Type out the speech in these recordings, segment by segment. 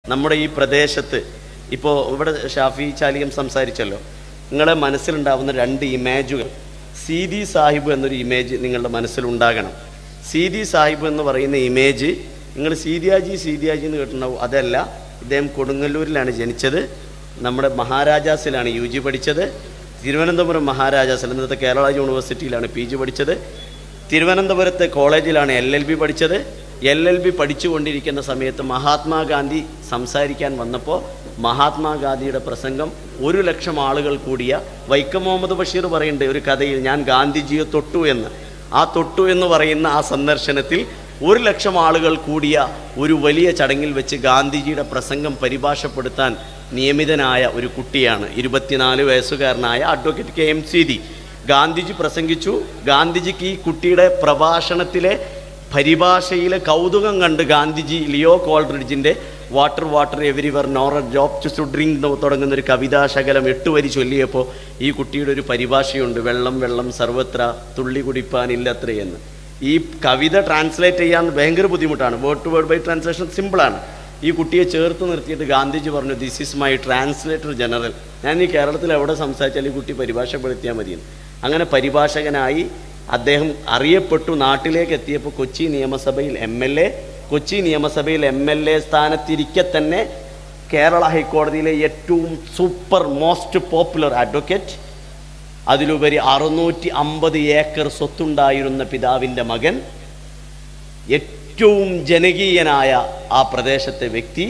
നമ്മുടെ ഈ പ്രദേശത്ത് ഇപ്പോൾ ഇവിടെ ഷാഫി ചാലിയം സംസാരിച്ചല്ലോ നിങ്ങളെ മനസ്സിലുണ്ടാവുന്ന രണ്ട് ഇമേജുകൾ സീതി സാഹിബ് എന്നൊരു ഇമേജ് നിങ്ങളുടെ മനസ്സിലുണ്ടാകണം സീതി സാഹിബ് എന്ന് പറയുന്ന ഇമേജ് നിങ്ങൾ സീതിയാജി സീതിയാജി എന്ന് കേട്ടിട്ടുണ്ടാവും അതല്ല ഇദ്ദേഹം കൊടുങ്ങല്ലൂരിലാണ് ജനിച്ചത് നമ്മുടെ മഹാരാജാസിലാണ് യു ജി പഠിച്ചത് തിരുവനന്തപുരം മഹാരാജാസിൽ ഇന്നത്തെ കേരള യൂണിവേഴ്സിറ്റിയിലാണ് പി ജി പഠിച്ചത് തിരുവനന്തപുരത്തെ കോളേജിലാണ് എൽ എൽ ബി പഠിച്ചത് എൽ എൽ ബി പഠിച്ചുകൊണ്ടിരിക്കുന്ന സമയത്ത് മഹാത്മാഗാന്ധി സംസാരിക്കാൻ വന്നപ്പോൾ മഹാത്മാഗാന്ധിയുടെ പ്രസംഗം ഒരു ലക്ഷം ആളുകൾ കൂടിയ വൈക്കം മുഹമ്മദ് ബഷീർ പറയുന്നുണ്ട് ഒരു കഥയിൽ ഞാൻ ഗാന്ധിജിയെ തൊട്ടു എന്ന് ആ തൊട്ടു എന്ന് പറയുന്ന ആ സന്ദർശനത്തിൽ ഒരു ലക്ഷം ആളുകൾ കൂടിയ ഒരു വലിയ ചടങ്ങിൽ വെച്ച് ഗാന്ധിജിയുടെ പ്രസംഗം പരിഭാഷപ്പെടുത്താൻ നിയമിതനായ ഒരു കുട്ടിയാണ് ഇരുപത്തിനാല് വയസ്സുകാരനായ advocate K M Seethi Gandhiji പ്രസംഗിച്ചു ഗാന്ധിജിക്ക് ഈ കുട്ടിയുടെ പ്രഭാഷണത്തിലെ പരിഭാഷയിലെ കൗതുകം കണ്ട് ഗാന്ധിജി ലിയോ കോൾഡ്രിഡ്ജിൻ്റെ water water everywhere nor a job to drink എന്ന് തുടങ്ങുന്ന ഒരു കവിതാശകലം എട്ട് വരി ചൊല്ലിയപ്പോൾ ഈ കുട്ടിയുടെ ഒരു പരിഭാഷയുണ്ട് വെള്ളം വെള്ളം സർവത്ര തുള്ളി കുടിപ്പാനില്ലത്രയെന്ന് ഈ കവിത ട്രാൻസ്ലേറ്റ് ചെയ്യാൻ ഭയങ്കര ബുദ്ധിമുട്ടാണ് word to word by translation സിമ്പിളാണ് ഈ കുട്ടിയെ ചേർത്ത് നിർത്തിയിട്ട് ഗാന്ധിജി പറഞ്ഞു this is my translator general ഞാൻ ഈ കേരളത്തിൽ എവിടെ സംസാരിച്ചാൽ ഈ കുട്ടി പരിഭാഷപ്പെടുത്തിയാൽ മതിയെന്ന് അങ്ങനെ പരിഭാഷകനായി അദ്ദേഹം അറിയപ്പെട്ടു നാട്ടിലേക്ക് എത്തിയപ്പോൾ കൊച്ചി നിയമസഭയിൽ എം എൽ എ കൊച്ചി നിയമസഭയിൽ എം എൽ എ സ്ഥാനത്തിരിക്കെ തന്നെ കേരള ഹൈക്കോടതിയിലെ ഏറ്റവും സൂപ്പർ മോസ്റ്റ് പോപ്പുലർ അഡ്വക്കേറ്റ് അതിലുപരി അറുന്നൂറ്റി അമ്പത് ഏക്കർ സ്വത്തുണ്ടായിരുന്ന പിതാവിൻ്റെ മകൻ ഏറ്റവും ജനകീയനായ ആ പ്രദേശത്തെ വ്യക്തി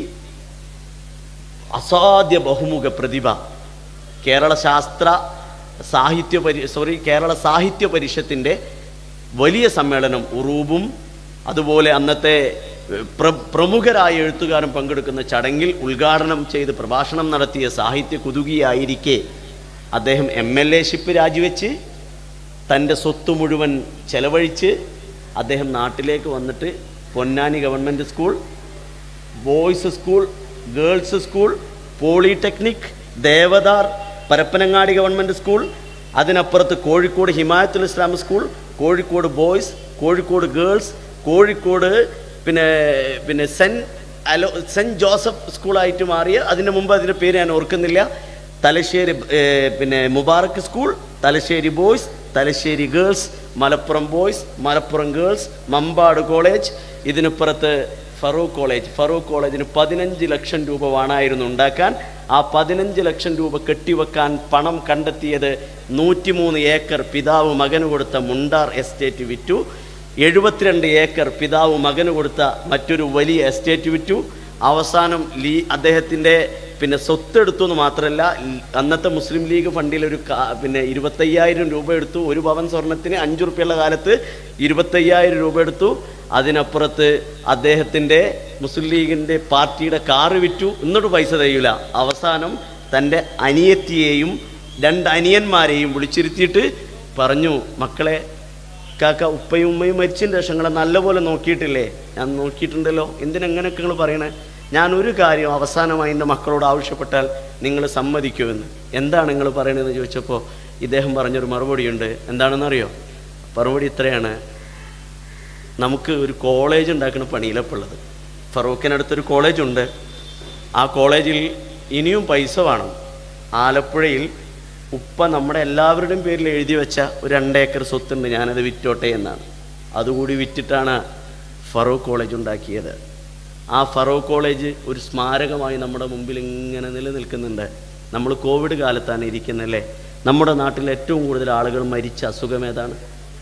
അസാധ്യ ബഹുമുഖ പ്രതിഭ കേരള ശാസ്ത്ര സാഹിത്യ പരി സോറി കേരള സാഹിത്യ പരിഷത്തിൻ്റെ വലിയ സമ്മേളനം ഉറൂബും അതുപോലെ അന്നത്തെ പ്ര പ്രമുഖരായ എഴുത്തുകാരും പങ്കെടുക്കുന്ന ചടങ്ങിൽ ഉദ്ഘാടനം ചെയ്ത് പ്രഭാഷണം നടത്തിയ സാഹിത്യ കുതുകിയായിരിക്കെ അദ്ദേഹം എം എൽ എ ഷിപ്പ് രാജിവെച്ച് തൻ്റെ സ്വത്ത് മുഴുവൻ ചെലവഴിച്ച് അദ്ദേഹം നാട്ടിലേക്ക് വന്നിട്ട് Ponnani government school boys school girls school polytechnic Devadhar Parappanangadi government school അതിനപ്പുറത്ത് Kozhikode Himayathul Islam school Kozhikode boys Kozhikode girls Kozhikode പിന്നെ പിന്നെ സെൻറ്റ് അലോ സെൻറ്റ് ജോസഫ് സ്കൂളായിട്ട് മാറിയ അതിന് മുമ്പ് അതിൻ്റെ പേര് ഞാൻ ഓർക്കുന്നില്ല തലശ്ശേരി ഏർ, പിന്നെ Mubarak school Thalassery boys Thalassery girls Malappuram boys Malappuram girls Mambad college ഇതിനുപ്പുറത്ത് ഫറൂഖ് കോളേജ് ഫറൂഖ് കോളേജിന് പതിനഞ്ച് ലക്ഷം രൂപ വേണമായിരുന്നു ഉണ്ടാക്കാൻ ആ പതിനഞ്ച് ലക്ഷം രൂപ കെട്ടിവെക്കാൻ പണം കണ്ടെത്തിയത് നൂറ്റിമൂന്ന് ഏക്കർ പിതാവ് മകന് കൊടുത്ത മുണ്ടാർ എസ്റ്റേറ്റ് വിറ്റു എഴുപത്തിരണ്ട് ഏക്കർ പിതാവ് മകന് കൊടുത്ത മറ്റൊരു വലിയ എസ്റ്റേറ്റ് വിറ്റു അവസാനം ലീ അദ്ദേഹത്തിൻ്റെ പിന്നെ സ്വത്തെടുത്തു എന്ന് മാത്രമല്ല ൽ- അന്നത്തെ മുസ്ലിം ലീഗ് ഫണ്ടിൽ ഒരു കാ- പിന്നെ ഇരുപത്തയ്യായിരം രൂപ എടുത്തു ഒരു പവൻ സ്വർണത്തിന് അഞ്ച് റുപ്യുള്ള കാലത്ത് ഇരുപത്തയ്യായിരം രൂപ എടുത്തു അതിനപ്പുറത്ത് അദ്ദേഹത്തിൻ്റെ മുസ്ലിം ലീഗിൻ്റെ പാർട്ടിയുടെ കാറ് വിറ്റു എന്നിട്ട് പൈസ തയ്യൂല അവസാനം തൻ്റെ അനിയത്തിയെയും രണ്ട് അനിയന്മാരെയും വിളിച്ചിരുത്തിയിട്ട് പറഞ്ഞു മക്കളെ കാക്ക ഉപ്പയും ഉമ്മയും മരിച്ചതിൻ്റെ ശേഷം നിങ്ങളെ നല്ലപോലെ നോക്കിയിട്ടില്ലേ ഞാൻ നോക്കിയിട്ടുണ്ടല്ലോ എന്തിനെങ്ങനെയൊക്കെ നിങ്ങൾ പറയണേ ഞാൻ ഒരു കാര്യം അവസാനമായി എൻ്റെ മക്കളോട് ആവശ്യപ്പെട്ടാൽ നിങ്ങൾ സമ്മതിക്കുമെന്ന് എന്താണ് നിങ്ങൾ പറയണതെന്ന് ചോദിച്ചപ്പോൾ ഇദ്ദേഹം പറഞ്ഞൊരു മറുപടിയുണ്ട് എന്താണെന്നറിയോ മറുപടി ഇത്രയാണ് നമുക്ക് ഒരു കോളേജ് ഉണ്ടാക്കുന്ന പണിയിലപ്പുള്ളത് ഫറൂഖിനടുത്തൊരു കോളേജുണ്ട് ആ കോളേജിൽ ഇനിയും പൈസ വേണം ആലപ്പുഴയിൽ ഉപ്പ നമ്മുടെ എല്ലാവരുടെയും പേരിൽ എഴുതി വെച്ച ഒരു രണ്ടേക്കർ സ്വത്തുണ്ട് ഞാനത് വിറ്റോട്ടെ എന്നാണ് അതുകൂടി വിറ്റിട്ടാണ് ഫറൂഖ് കോളേജ് ഉണ്ടാക്കിയത് ആ ഫറൂഖ് കോളേജ് ഒരു സ്മാരകമായി നമ്മുടെ മുമ്പിൽ ഇങ്ങനെ നിലനിൽക്കുന്നുണ്ട് നമ്മൾ കോവിഡ് കാലത്താണ് ഇരിക്കുന്നല്ലേ നമ്മുടെ നാട്ടിൽ ഏറ്റവും കൂടുതൽ ആളുകൾ മരിച്ച അസുഖം ഏതാണ്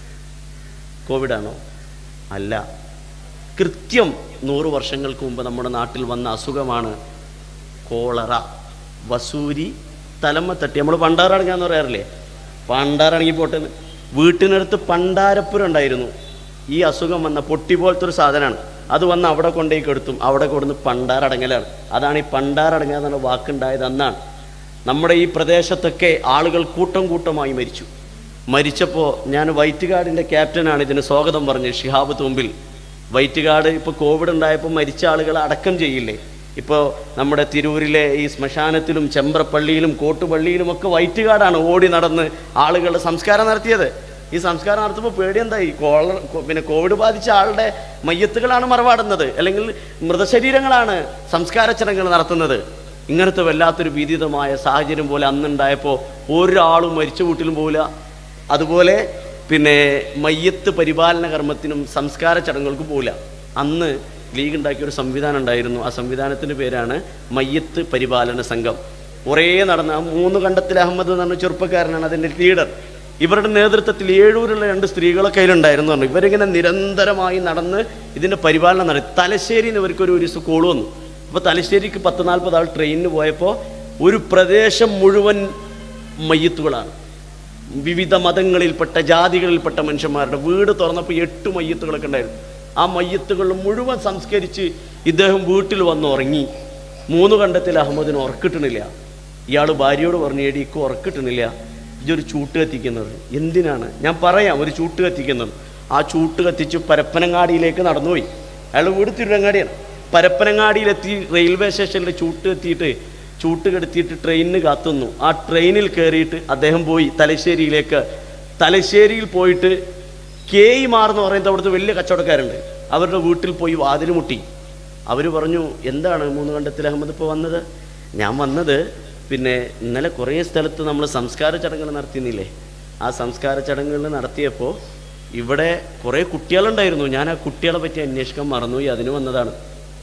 കോവിഡാണോ അല്ല കൃത്യം നൂറ് വർഷങ്ങൾക്ക് മുമ്പ് നമ്മുടെ നാട്ടിൽ വന്ന അസുഖമാണ് കോളറ വസൂരി തലമ്മ തട്ടി നമ്മൾ പണ്ടാറടങ്ങാന്ന് പറയാറില്ലേ പണ്ടാറടങ്ങി പോട്ടെ എന്ന്. വീട്ടിനടുത്ത് പണ്ടാരപ്പുരം ഉണ്ടായിരുന്നു ഈ അസുഖം വന്ന പൊട്ടി പോലത്തെ ഒരു സാധനമാണ് അത് വന്ന് അവിടെ കൊണ്ടുപോയി കെടുത്തും അവിടെ കൊടുന്ന് പണ്ടാറടങ്ങലാണ് അതാണ് ഈ പണ്ടാറടങ്ങുക എന്നുള്ള വാക്കുണ്ടായത് അന്നാണ് നമ്മുടെ ഈ പ്രദേശത്തൊക്കെ ആളുകൾ കൂട്ടം കൂട്ടമായി മരിച്ചു മരിച്ചപ്പോൾ ഞാൻ വൈറ്റ് ഗാർഡിൻ്റെ ക്യാപ്റ്റനാണ് ഇതിന് സ്വാഗതം പറഞ്ഞ് ഷിഹാബ് തുമ്പിൽ വൈറ്റ് ഗാർഡ് ഇപ്പോൾ കോവിഡ് ഉണ്ടായപ്പോൾ മരിച്ച ആളുകളെ അടക്കം ചെയ്യില്ലേ ഇപ്പോൾ നമ്മുടെ തിരൂരിലെ ഈ ശ്മശാനത്തിലും ചെമ്പ്രപ്പള്ളിയിലും കോട്ടുപള്ളിയിലും ഒക്കെ വൈറ്റ് ഗാർഡാണ് ഓടി നടന്ന് ആളുകളുടെ സംസ്കാരം നടത്തിയത് ഈ സംസ്കാരം നടത്തുമ്പോൾ പേടി എന്തായി കോളർ കോ- പിന്നെ കോവിഡ് ബാധിച്ച ആളുടെ മയ്യത്തുകളാണ് മറവാടുന്നത് അല്ലെങ്കിൽ മൃതശരീരങ്ങളാണ് സംസ്കാര ചടങ്ങുകൾ നടത്തുന്നത് ഇങ്ങനത്തെ വല്ലാത്തൊരു ഭീതിതമായ സാഹചര്യം പോലെ അന്നുണ്ടായപ്പോൾ ഒരാളും മരിച്ച വീട്ടിലും പോകില്ല അതുപോലെ പിന്നെ മയ്യത്ത് പരിപാലന കർമ്മത്തിനും സംസ്കാര ചടങ്ങുകൾക്കും പോകില്ല അന്ന് ലീഗ് ഉണ്ടാക്കിയ ഒരു സംവിധാനം ഉണ്ടായിരുന്നു ആ സംവിധാനത്തിൻ്റെ പേരാണ് മയ്യത്ത് പരിപാലന സംഘം കുറേ നടന്ന ആ മൂന്ന് കണ്ടത്തിൽ അഹമ്മദ് എന്ന് പറഞ്ഞ ചെറുപ്പക്കാരനാണ് അതിൻ്റെ ലീഡർ ഇവരുടെ നേതൃത്വത്തിൽ ഏഴൂരുള്ള രണ്ട് സ്ത്രീകളൊക്കെ അതിലുണ്ടായിരുന്നു പറഞ്ഞു ഇവരിങ്ങനെ നിരന്തരമായി നടന്ന് ഇതിൻ്റെ പരിപാലനം നടത്തി തലശ്ശേരിയിൽ നിന്ന് ഇവർക്കൊരു ഒരു ദിവസം കോള് വന്നു അപ്പോൾ തലശ്ശേരിക്ക് പത്ത് നാൽപ്പത് ആൾ ട്രെയിനിന് പോയപ്പോൾ ഒരു പ്രദേശം മുഴുവൻ മയ്യത്തുകളാണ് വിവിധ മതങ്ങളിൽപ്പെട്ട ജാതികളിൽപ്പെട്ട മനുഷ്യന്മാരുടെ വീട് തുറന്നപ്പോൾ എട്ട് മയ്യത്തുകളൊക്കെ ഉണ്ടായിരുന്നു ആ മയ്യത്തുകൾ മുഴുവൻ സംസ്കരിച്ച് ഇദ്ദേഹം വീട്ടിൽ വന്ന് ഉറങ്ങി മൂന്ന് കണ്ടത്തിൽ അഹമ്മദിന് ഉറക്കിട്ടണില്ല ഇയാൾ ഭാര്യയോട് പറഞ്ഞു എടിക്ക് ഉറക്കിട്ടണില്ല ഇതൊരു ചൂട്ട് കത്തിക്കുന്നത് എന്തിനാണ് ഞാൻ പറയാം ഒരു ചൂട്ട് കത്തിക്കുന്നത് ആ ചൂട്ട് കത്തിച്ച് പരപ്പനങ്ങാടിയിലേക്ക് നടന്നുപോയി അയാൾ വീട് തിരുവങ്ങാടിയാണ് പരപ്പനങ്ങാടിയിലെത്തി റെയിൽവേ സ്റ്റേഷനിൽ ചൂട്ട് കത്തിയിട്ട് ചൂട്ട് കെടുത്തിയിട്ട് ട്രെയിനിന് കാത്തുന്നു ആ ട്രെയിനിൽ കയറിയിട്ട് അദ്ദേഹം പോയി തലശ്ശേരിയിലേക്ക് തലശ്ശേരിയിൽ പോയിട്ട് കെ ഇ മാർ എന്ന് പറയുന്നത് അവിടുത്തെ വലിയ കച്ചവടക്കാരുണ്ട് അവരുടെ വീട്ടിൽ പോയി വാതിൽ മുട്ടി അവർ പറഞ്ഞു എന്താണ് മൂന്ന് കണ്ടത്തിൽ അഹമ്മദ് ഇപ്പോൾ വന്നത് ഞാൻ വന്നത് പിന്നെ ഇന്നലെ കുറേ സ്ഥലത്ത് നമ്മൾ സംസ്കാര ചടങ്ങുകൾ നടത്തിയിരുന്നില്ലേ ആ സംസ്കാര ചടങ്ങുകൾ നടത്തിയപ്പോൾ ഇവിടെ കുറേ കുട്ടികളുണ്ടായിരുന്നു ഞാൻ ആ കുട്ടികളെ പറ്റി അന്വേഷിക്കാൻ മറന്നുപോയി അതിന് വന്നതാണ്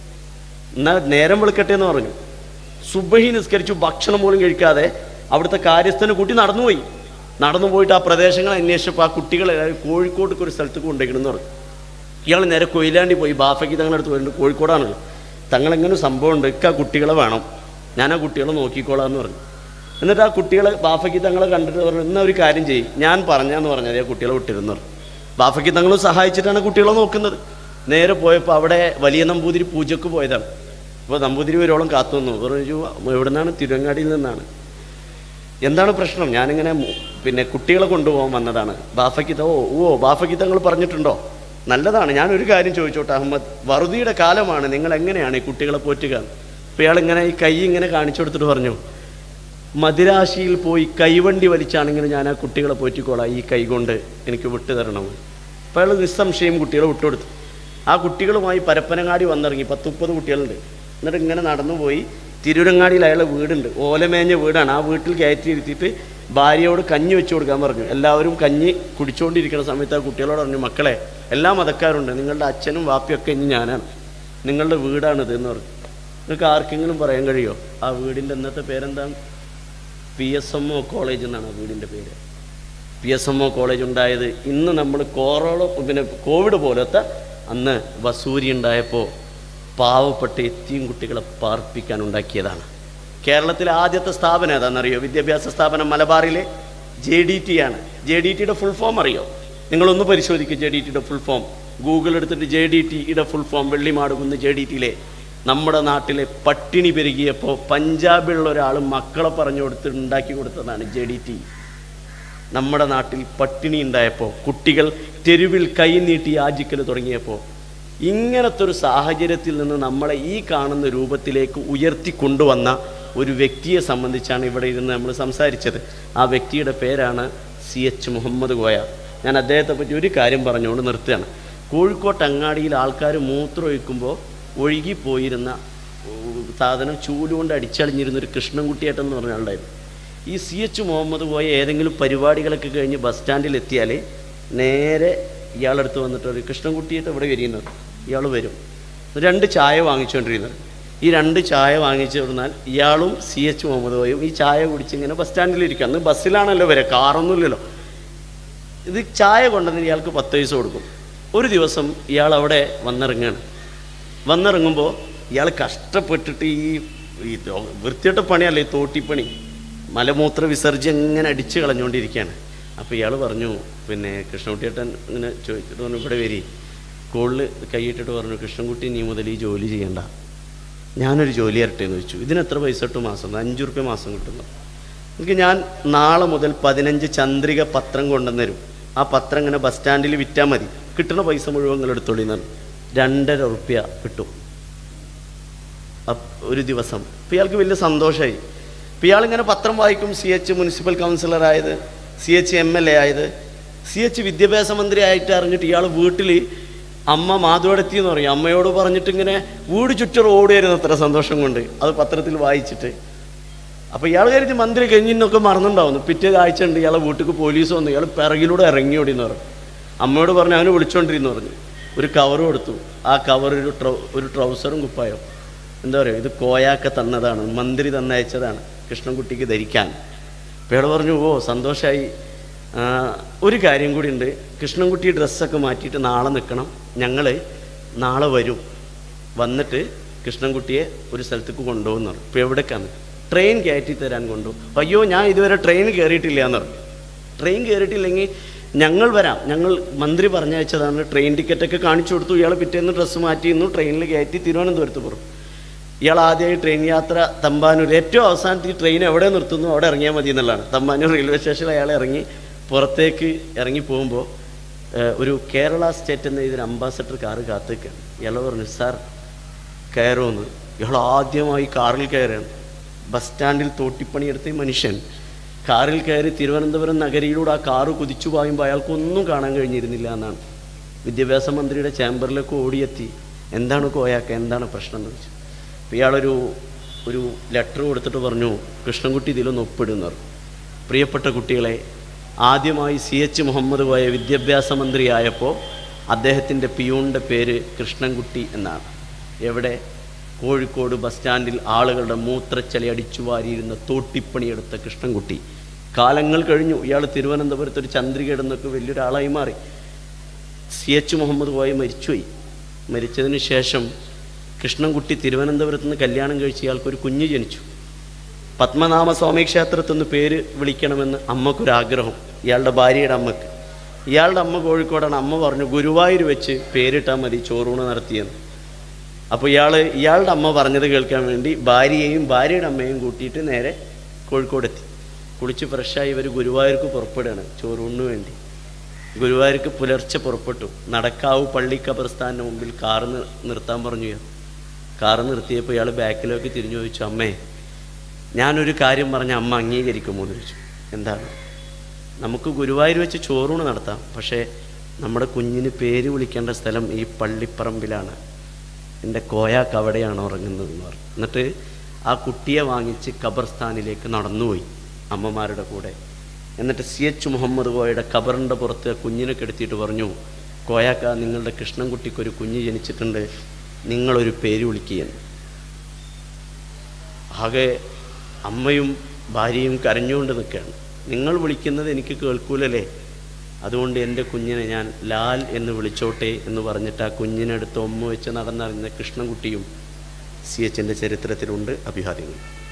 എന്നാൽ നേരം വെളുക്കട്ടെ എന്ന് പറഞ്ഞു സുബഹി നിസ്കരിച്ചു ഭക്ഷണം പോലും കഴിക്കാതെ അവിടുത്തെ കാര്യസ്ഥന് കുട്ടി നടന്നുപോയി നടന്നു പോയിട്ട് ആ പ്രദേശങ്ങൾ അന്വേഷിച്ചപ്പോൾ ആ കുട്ടികളെ കോഴിക്കോട്ടേക്ക് ഒരു സ്ഥലത്ത് കൊണ്ടുപോയിക്കണമെന്ന് പറഞ്ഞു ഇയാൾ നേരെ കൊയിലാണ്ടി പോയി ബാഫയ്ക്ക് തങ്ങളുടെ അടുത്ത് പോയിട്ട് കോഴിക്കോടാണല്ലോ തങ്ങളെങ്ങനെ സംഭവം ഉണ്ട് ഇക്ക കുട്ടികളെ വേണം ഞാൻ ആ കുട്ടികളെ നോക്കിക്കോളാം എന്ന് പറഞ്ഞു എന്നിട്ട് ആ കുട്ടികളെ ബാഫയ്ക്ക് തങ്ങളെ കണ്ടിട്ട് പറഞ്ഞു എന്നാ ഒരു കാര്യം ചെയ്യും ഞാൻ പറഞ്ഞാന്ന് പറഞ്ഞാൽ ആ കുട്ടികളെ വിട്ടിരുന്നു പറഞ്ഞു ബാഫയ്ക്ക് തങ്ങളും സഹായിച്ചിട്ടാണ് കുട്ടികളെ നോക്കുന്നത് നേരെ പോയപ്പോൾ അവിടെ വലിയ നമ്പൂതിരി പൂജക്ക് പോയതാണ് അപ്പോൾ നമ്പൂതിരി ഒരോളം കാത്തു നിന്നു പറഞ്ഞു എവിടെ നിന്നാണ് തിരുവങ്ങാടിയിൽ നിന്നാണ് എന്താണ് പ്രശ്നം ഞാനിങ്ങനെ മു- പിന്നെ കുട്ടികളെ കൊണ്ടുപോകാൻ വന്നതാണ് ബാഫയ്ക്കിത്ത ഓ ഓ ബാഫയ്ക്കിത്ത നിങ്ങൾ പറഞ്ഞിട്ടുണ്ടോ നല്ലതാണ് ഞാനൊരു കാര്യം ചോദിച്ചോട്ടെ അഹമ്മദ് വറുതിയുടെ കാലമാണ് നിങ്ങൾ എങ്ങനെയാണ് ഈ കുട്ടികളെ പോറ്റുക അപ്പോൾ ഇയാൾ ഇങ്ങനെ ഈ കൈ ഇങ്ങനെ കാണിച്ചു കൊടുത്തിട്ട് പറഞ്ഞു മദിരാശിയിൽ പോയി കൈവണ്ടി വലിച്ചാണെങ്കിൽ ഞാൻ ആ കുട്ടികളെ പോറ്റിക്കോളാം ഈ കൈ കൊണ്ട് എനിക്ക് വിട്ടു തരണം അപ്പോൾ അയാൾ നിസ്സംശയം കുട്ടികളെ വിട്ടുകൊടുത്തു ആ കുട്ടികളുമായി പരപ്പനങ്ങാടി വന്നിറങ്ങി പത്ത് മുപ്പത് കുട്ടികളുണ്ട് എന്നിട്ട് ഇങ്ങനെ നടന്നു പോയി തിരൂരങ്ങാടിയിൽ അയാളെ വീടുണ്ട് ഓലമേഞ്ഞ വീടാണ് ആ വീട്ടിൽ കയറ്റി ഇരുത്തിയിട്ട് ഭാര്യയോട് കഞ്ഞി വെച്ച് കൊടുക്കാൻ പറഞ്ഞു എല്ലാവരും കഞ്ഞി കുടിച്ചുകൊണ്ടിരിക്കുന്ന സമയത്ത് ആ കുട്ടികളോട് പറഞ്ഞു മക്കളെ എല്ലാ മതക്കാരുണ്ട് നിങ്ങളുടെ അച്ഛനും വാപ്പിയൊക്കെ ഇനി ഞാനാണ് നിങ്ങളുടെ വീടാണിത് എന്ന് പറഞ്ഞു നിങ്ങൾക്ക് ആർക്കെങ്കിലും പറയാൻ കഴിയുമോ ആ വീടിൻ്റെ ഇന്നത്തെ പേരെന്താണ് P S M O college എന്നാണ് ആ വീടിൻ്റെ പേര് P S M O college ഉണ്ടായത് ഇന്ന് നമ്മൾ കോറോള പിന്നെ കോവിഡ് പോലത്തെ അന്ന് വസൂരി ഉണ്ടായപ്പോൾ പാവപ്പെട്ട എത്തിയും കുട്ടികളെ പാർപ്പിക്കാൻ ഉണ്ടാക്കിയതാണ് കേരളത്തിലെ ആദ്യത്തെ സ്ഥാപനം ഏതാണെന്നറിയോ വിദ്യാഭ്യാസ സ്ഥാപനം മലബാറിലെ ജെ ഡി ടി ആണ് ജെ ഡി ടിയുടെ ഫുൾ ഫോം അറിയോ നിങ്ങളൊന്ന് പരിശോധിക്കുക ജെ ഡി ടിയുടെ ഫുൾ ഫോം ഗൂഗിൾ എടുത്തിട്ട് ജെ ഡി ടിയുടെ full form Vellimadukunnu J D ടിയിലെ നമ്മുടെ നാട്ടിലെ പട്ടിണി പെരുകിയപ്പോൾ പഞ്ചാബിലുള്ള ഒരാൾ മക്കളെ പറഞ്ഞു കൊടുത്ത് ഉണ്ടാക്കി കൊടുത്തതാണ് ജെ ഡി ടി നമ്മുടെ നാട്ടിൽ പട്ടിണി ഉണ്ടായപ്പോൾ കുട്ടികൾ തെരുവിൽ കൈ നീട്ടി യാചിക്കൽ തുടങ്ങിയപ്പോൾ ഇങ്ങനത്തെ ഒരു സാഹചര്യത്തിൽ നിന്ന് നമ്മളെ ഈ കാണുന്ന രൂപത്തിലേക്ക് ഉയർത്തി കൊണ്ടുവന്ന ഒരു വ്യക്തിയെ സംബന്ധിച്ചാണ് ഇവിടെ ഇരുന്ന് നമ്മൾ സംസാരിച്ചത് ആ വ്യക്തിയുടെ പേരാണ് സി എച്ച് മുഹമ്മദ് കോയ ഞാൻ അദ്ദേഹത്തെ പറ്റി ഒരു കാര്യം പറഞ്ഞുകൊണ്ട് നിർത്തുകയാണ് കോഴിക്കോട്ട് അങ്ങാടിയിൽ ആൾക്കാർ മൂത്രമൊഴിക്കുമ്പോൾ ഒഴുകിപ്പോയിരുന്ന ഉം, സാധനം ചൂലുകൊണ്ട് അടിച്ചളിഞ്ഞിരുന്ന ഒരു കൃഷ്ണൻകുട്ടിയേട്ടൻ എന്ന് പറഞ്ഞ ആളുണ്ടായിരുന്നു ഈ സി എച്ച് മുഹമ്മദ് പോയ ഏതെങ്കിലും പരിപാടികളൊക്കെ കഴിഞ്ഞ് ബസ് സ്റ്റാൻഡിൽ എത്തിയാൽ നേരെ ഇയാളടുത്ത് വന്നിട്ട് ഒരു കൃഷ്ണൻകുട്ടിയായിട്ട് ഇവിടെ വരിയുന്നത് ഇയാൾ വരും രണ്ട് ചായ വാങ്ങിച്ചുകൊണ്ടിരുന്നത് ഈ രണ്ട് ചായ വാങ്ങിച്ചു കൊടുന്നാൽ ഇയാളും സി എച്ച് മുഹമ്മദ് പോയും ഈ ചായ കുടിച്ച് ഇങ്ങനെ ബസ് സ്റ്റാൻഡിലിരിക്കുക അന്ന് ബസ്സിലാണല്ലോ വരെ കാറൊന്നുമില്ലല്ലോ ഇത് ചായ കൊണ്ടുവന്ന് ഇയാൾക്ക് പത്ത് പൈസ കൊടുക്കും ഒരു ദിവസം ഇയാൾ അവിടെ വന്നിറങ്ങുകയാണ് വന്നിറങ്ങുമ്പോൾ ഇയാൾ കഷ്ടപ്പെട്ടിട്ട് ഈ ഈ ദോ- വൃത്തിയിട്ട പണിയല്ലേ ഈ തോട്ടിപ്പണി മലമൂത്ര വിസർജ്യം ഇങ്ങനെ അടിച്ച് കളഞ്ഞുകൊണ്ടിരിക്കുകയാണ് അപ്പോൾ ഇയാൾ പറഞ്ഞു പിന്നെ കൃഷ്ണൻകുട്ടിയേട്ടൻ ഇങ്ങനെ ചോദിച്ചിട്ട് പറഞ്ഞു ഇവിടെ വരി കോളിൽ കൈയിട്ടിട്ട് പറഞ്ഞു കൃഷ്ണൻകുട്ടി നീ മുതൽ ഈ ജോലി ചെയ്യണ്ട ഞാനൊരു ജോലി തരട്ടെ എന്ന് ചോദിച്ചു ഇതിന് എത്ര പൈസ കിട്ടും മാസം അഞ്ച് റുപ്യ മാസം കിട്ടുന്നു എനിക്ക് ഞാൻ നാളെ മുതൽ പതിനഞ്ച് ചന്ദ്രിക പത്രം കൊണ്ടുവന്ന് തരും ആ പത്രം ഇങ്ങനെ ബസ് സ്റ്റാൻഡിൽ വിറ്റാൽ മതി കിട്ടുന്ന പൈസ മുഴുവൻ നിങ്ങൾ എടുത്തോളി എന്നാണ് രണ്ടര റുപ്യ കിട്ടും അപ്പ് ഒരു ദിവസം അപ്പം ഇയാൾക്ക് വലിയ സന്തോഷമായി അപ്പം ഇയാളിങ്ങനെ പത്രം വായിക്കും സി എച്ച് മുനിസിപ്പൽ കൗൺസിലർ ആയത് C H M L A ആയത് സി എച്ച് വിദ്യാഭ്യാസ മന്ത്രി ആയിട്ട് അറിഞ്ഞിട്ട് ഇയാൾ വീട്ടിൽ അമ്മ മാധവടത്തി എന്ന് പറയും അമ്മയോട് പറഞ്ഞിട്ട് ഇങ്ങനെ വീട് ചുറ്റും ഓടിയായിരുന്നു അത്ര സന്തോഷം കൊണ്ട് അത് പത്രത്തിൽ വായിച്ചിട്ട് അപ്പോൾ ഇയാൾ കരുതി മന്ത്രി കഴിഞ്ഞിന്നൊക്കെ മറന്നുണ്ടാവുന്നു പിറ്റേ ആഴ്ച ഉണ്ട് ഇയാളെ വീട്ടിൽ പോലീസ് വന്നു ഇയാൾ പിറകിലൂടെ ഇറങ്ങി ഓടിയെന്ന് പറഞ്ഞു അമ്മയോട് പറഞ്ഞു അവന് വിളിച്ചോണ്ടിരുന്നു പറഞ്ഞു ഒരു കവർ കൊടുത്തു ആ കവർ ഒരു ട്രൗ ഒരു ട്രൗസറും കുപ്പായോ എന്താ പറയുക ഇത് കോയാക്ക തന്നതാണ് മന്ത്രി തന്നയച്ചതാണ് കൃഷ്ണൻകുട്ടിക്ക് ധരിക്കാൻ അപ്പോൾ ഇയാൾ പറഞ്ഞു ഓ സന്തോഷമായി ഒരു കാര്യം കൂടി ഉണ്ട് കൃഷ്ണൻകുട്ടി ഡ്രസ്സൊക്കെ മാറ്റിയിട്ട് നാളെ നിൽക്കണം ഞങ്ങൾ നാളെ വരും വന്നിട്ട് കൃഷ്ണൻകുട്ടിയെ ഒരു സ്ഥലത്തേക്ക് കൊണ്ടുപോകുന്നു പറഞ്ഞു ഇപ്പോൾ എവിടേക്കാണ് ട്രെയിൻ കയറ്റി തരാൻ കൊണ്ടുപോകും അയ്യോ ഞാൻ ഇതുവരെ ട്രെയിൻ കയറിയിട്ടില്ല എന്ന് പറഞ്ഞു ട്രെയിൻ കയറിയിട്ടില്ലെങ്കിൽ ഞങ്ങൾ വരാം ഞങ്ങൾ മന്ത്രി പറഞ്ഞയച്ചതാണ് ട്രെയിൻ ടിക്കറ്റൊക്കെ കാണിച്ചു കൊടുത്തു ഇയാൾ പിറ്റേന്ന് ഡ്രസ്സ് മാറ്റിയിരുന്നു ട്രെയിനിൽ കയറ്റി തിരുവനന്തപുരത്ത് പോകും ഇയാൾ ആദ്യമായി ട്രെയിൻ യാത്ര തമ്പാനൂർ ഏറ്റവും അവസാനത്തിൽ ട്രെയിൻ എവിടെ നിർത്തുന്നു അവിടെ ഇറങ്ങിയാൽ മതി എന്നുള്ളതാണ് തമ്പാനൂർ റെയിൽവേ സ്റ്റേഷനിൽ അയാൾ ഇറങ്ങി പുറത്തേക്ക് ഇറങ്ങി പോകുമ്പോൾ ഏഹ്, ഒരു കേരള സ്റ്റേറ്റ് എന്ന ഇതിന് അംബാസഡർ കാറ് കാത്തേക്കാണ് ഇയാൾ പറഞ്ഞു സാർ കയറുമെന്ന് ഇയാൾ ആദ്യമായി കാറിൽ കയറുകയാണ് ബസ് സ്റ്റാൻഡിൽ തോട്ടിപ്പണിയെടുത്ത ഈ മനുഷ്യൻ കാറിൽ കയറി തിരുവനന്തപുരം നഗരിയിലൂടെ ആ കാറ് കുതിച്ചു പായുമ്പോൾ അയാൾക്കൊന്നും കാണാൻ കഴിഞ്ഞിരുന്നില്ല എന്നാണ് വിദ്യാഭ്യാസ മന്ത്രിയുടെ ചേംബറിലേക്ക് ഓടിയെത്തി എന്താണ് കോയാക്ക എന്താണ് പ്രശ്നം എന്ന് ചോദിച്ചു അപ്പോൾ ഇയാളൊരു ഒരു ലെറ്റർ കൊടുത്തിട്ട് പറഞ്ഞു കൃഷ്ണൻകുട്ടി ഇതിലൊന്ന് ഒപ്പിടുന്നു പറഞ്ഞു പ്രിയപ്പെട്ട കുട്ടികളെ ആദ്യമായി സി എച്ച് മുഹമ്മദ് കോയ വിദ്യാഭ്യാസ മന്ത്രിയായപ്പോൾ അദ്ദേഹത്തിൻ്റെ പിയൂണിൻ്റെ പേര് കൃഷ്ണൻകുട്ടി എന്നാണ് എവിടെ കോഴിക്കോട് ബസ് സ്റ്റാൻഡിൽ ആളുകളുടെ മൂത്രച്ചലി അടിച്ചു വാരിയിരുന്ന തോട്ടിപ്പണിയെടുത്ത കൃഷ്ണൻകുട്ടി കാലങ്ങൾ കഴിഞ്ഞു ഇയാൾ തിരുവനന്തപുരത്ത് ഒരു ചന്ദ്രിക ഇടുന്നൊക്കെ വലിയൊരാളായി മാറി സി എച്ച് മുഹമ്മദ് കോയ മരിച്ചുപോയി മരിച്ചതിന് ശേഷം കൃഷ്ണൻകുട്ടി തിരുവനന്തപുരത്ത് നിന്ന് കല്യാണം കഴിച്ച് ഇയാൾക്കൊരു കുഞ്ഞ് ജനിച്ചു പത്മനാഭ സ്വാമി ക്ഷേത്രത്തിൽ നിന്ന് പേര് വിളിക്കണമെന്ന് അമ്മക്കൊരാഗ്രഹം ഇയാളുടെ ഭാര്യയുടെ അമ്മക്ക് ഇയാളുടെ അമ്മ കോഴിക്കോടാണ് അമ്മ പറഞ്ഞു ഗുരുവായൂർ വെച്ച് പേരിട്ടാൽ മതി ചോറൂണ് നടത്തിയെന്ന് അപ്പോൾ ഇയാൾ ഇയാളുടെ അമ്മ പറഞ്ഞത് കേൾക്കാൻ വേണ്ടി ഭാര്യയെയും ഭാര്യയുടെ അമ്മയും കൂട്ടിയിട്ട് നേരെ കോഴിക്കോടെത്തി കുളിച്ച് ഫ്രഷായി ഇവർ ഗുരുവായൂർക്ക് പുറപ്പെടുകയാണ് ചോറൂണിന് വേണ്ടി ഗുരുവായൂർക്ക് പുലർച്ചെ പുറപ്പെട്ടു നടക്കാവ് പള്ളി ഖബർസ്ഥാനിന് മുമ്പിൽ കാറ് നിർ- നിർത്താൻ പറഞ്ഞു ഇയാൾ കാറ് നിർത്തിയപ്പോൾ ഇയാൾ ബാക്കിലേക്ക് തിരിഞ്ഞു ചോദിച്ചു അമ്മേ ഞാനൊരു കാര്യം പറഞ്ഞ അമ്മ അംഗീകരിക്കുമോ എന്ന് ചോദിച്ചു എന്താണ് നമുക്ക് ഗുരുവായൂർ വെച്ച് ചോറൂണ് നടത്താം പക്ഷേ നമ്മുടെ കുഞ്ഞിന് പേര് വിളിക്കേണ്ട സ്ഥലം ഈ പള്ളിപ്പറമ്പിലാണ് എൻ്റെ കോയാക്ക് അവിടെയാണ് ഉറങ്ങുന്നത് എന്ന് പറഞ്ഞു എന്നിട്ട് ആ കുട്ടിയെ വാങ്ങിച്ച് ഖബർസ്ഥാനിലേക്ക് നടന്നുപോയി അമ്മമാരുടെ കൂടെ എന്നിട്ട് സി എച്ച് മുഹമ്മദ് കോയയുടെ ഖബറിൻ്റെ പുറത്ത് ആ കുഞ്ഞിനെ കെടുത്തിയിട്ട് പറഞ്ഞു കോയാക്ക നിങ്ങളുടെ കൃഷ്ണൻകുട്ടിക്ക് ഒരു കുഞ്ഞ് ജനിച്ചിട്ടുണ്ട് നിങ്ങളൊരു പേര് വിളിക്കുകയെന്ന് ആകെ അമ്മയും ഭാര്യയും കരഞ്ഞുകൊണ്ട് നിൽക്കുകയാണ് നിങ്ങൾ വിളിക്കുന്നത് എനിക്ക് കേൾക്കൂലല്ലേ അതുകൊണ്ട് എൻ്റെ കുഞ്ഞിനെ ഞാൻ ലാൽ എന്ന് വിളിച്ചോട്ടെ എന്ന് പറഞ്ഞിട്ട് ആ കുഞ്ഞിനെടുത്ത് ഒമ്മ വെച്ച് നടന്നറിഞ്ഞ കൃഷ്ണൻകുട്ടിയും സി എച്ചിൻ്റെ ചരിത്രത്തിലുണ്ട് അഭിവാദ്യങ്ങൾ